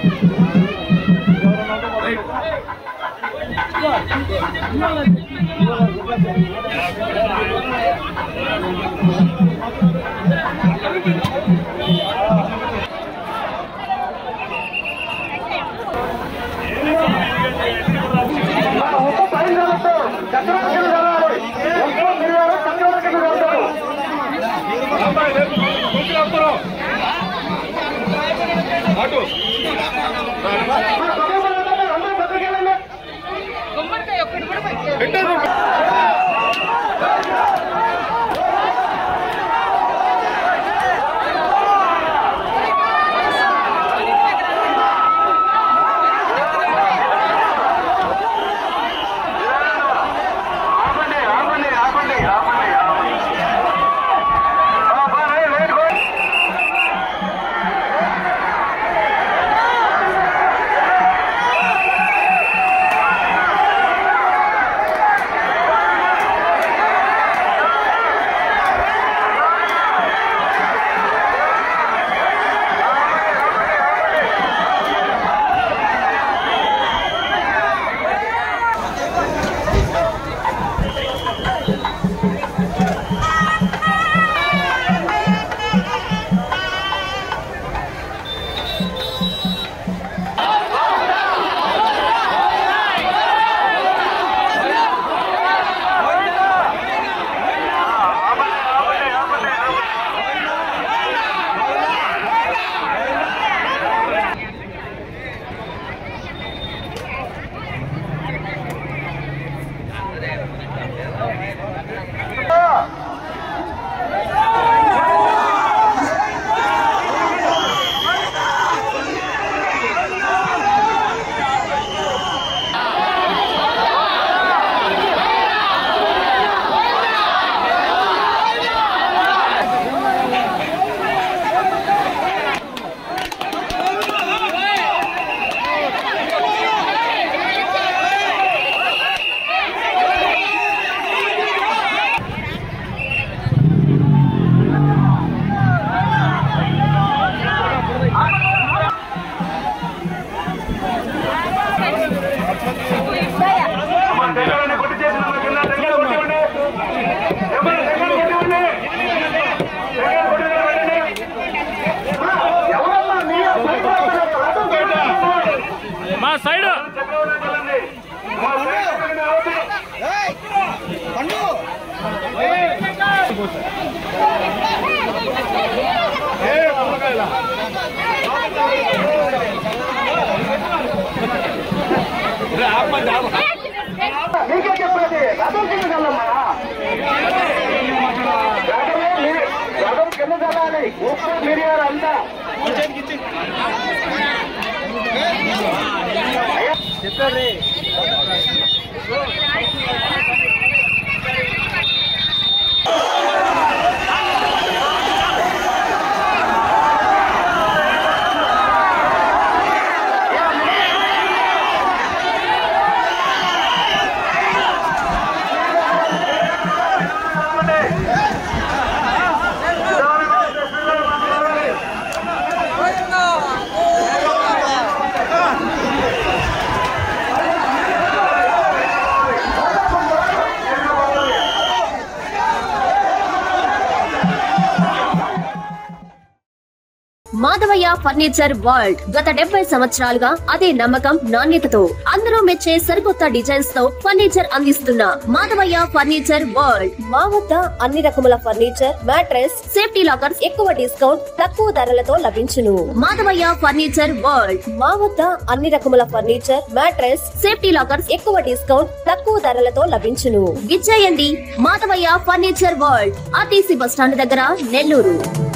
ఉప్పు పైన చల్లొద్దు. చక్రవర్తి కింద చల్లాలి. ఉప్పు మిరియాలు చక్రవర్తి కింద చల్లుతారు. మా కుటుంబంలో అందరూ పత్రికలండి. ఆపండి ఆపండి ఆపండి ఆపండి ఆపండి ఆ, బా, రే, రేటు కొ- అమ్మా, దగ్గరలోనే కొట్టి చేసిన అమ్మా, కింద దగ్గర కొట్టి ఉండి. ఎవరు దగ్గర కొట్టి ఉండి. దగ్గర కొట్టి నిలబడండి. అమ్మా, ఎవరమ్మా మీరు బయట వస్తున్నారు? రథం కొట్టండి. మా సైడ్ చక్రవర్తి వెళ్ళండి. అమ్మా, బయట కొట్టండి, రావద్దు. నీకే చెప్పేది రథం కింద చల్లమ్మా రథమే మీ- రథం కింద చల్లాలి ఉప్పు మిరియాలు అంతా మాధవయ్య ఫర్నిచర్ వరల్డ్ గత డెబ్బై సంవత్సరాలుగా అదే నమ్మకం నాణ్యతతో అందరూ మెచ్చే సరికొత్త డిజైన్స్ తో ఫర్నిచర్ అందిస్తున్న మాధవయ్య ఫర్నిచర్ వరల్డ్ మా వద్ద అన్ని రకముల ఫర్నిచర్ మ్యాట్రెస్ సేఫ్టీ లాకర్స్ ఎక్కువ డిస్కౌంట్ తక్కువ ధరలతో లభించును మాధవయ్య ఫర్నిచర్ వరల్డ్ మా వద్ద అన్ని రకముల ఫర్నిచర్ మ్యాట్రెస్ సేఫ్టీ లాకర్స్ ఎక్కువ డిస్కౌంట్ తక్కువ ధరలతో లభించును విచ్చేయండి Madhavaiah furniture world RTC bus stand దగ్గర నెల్లూరు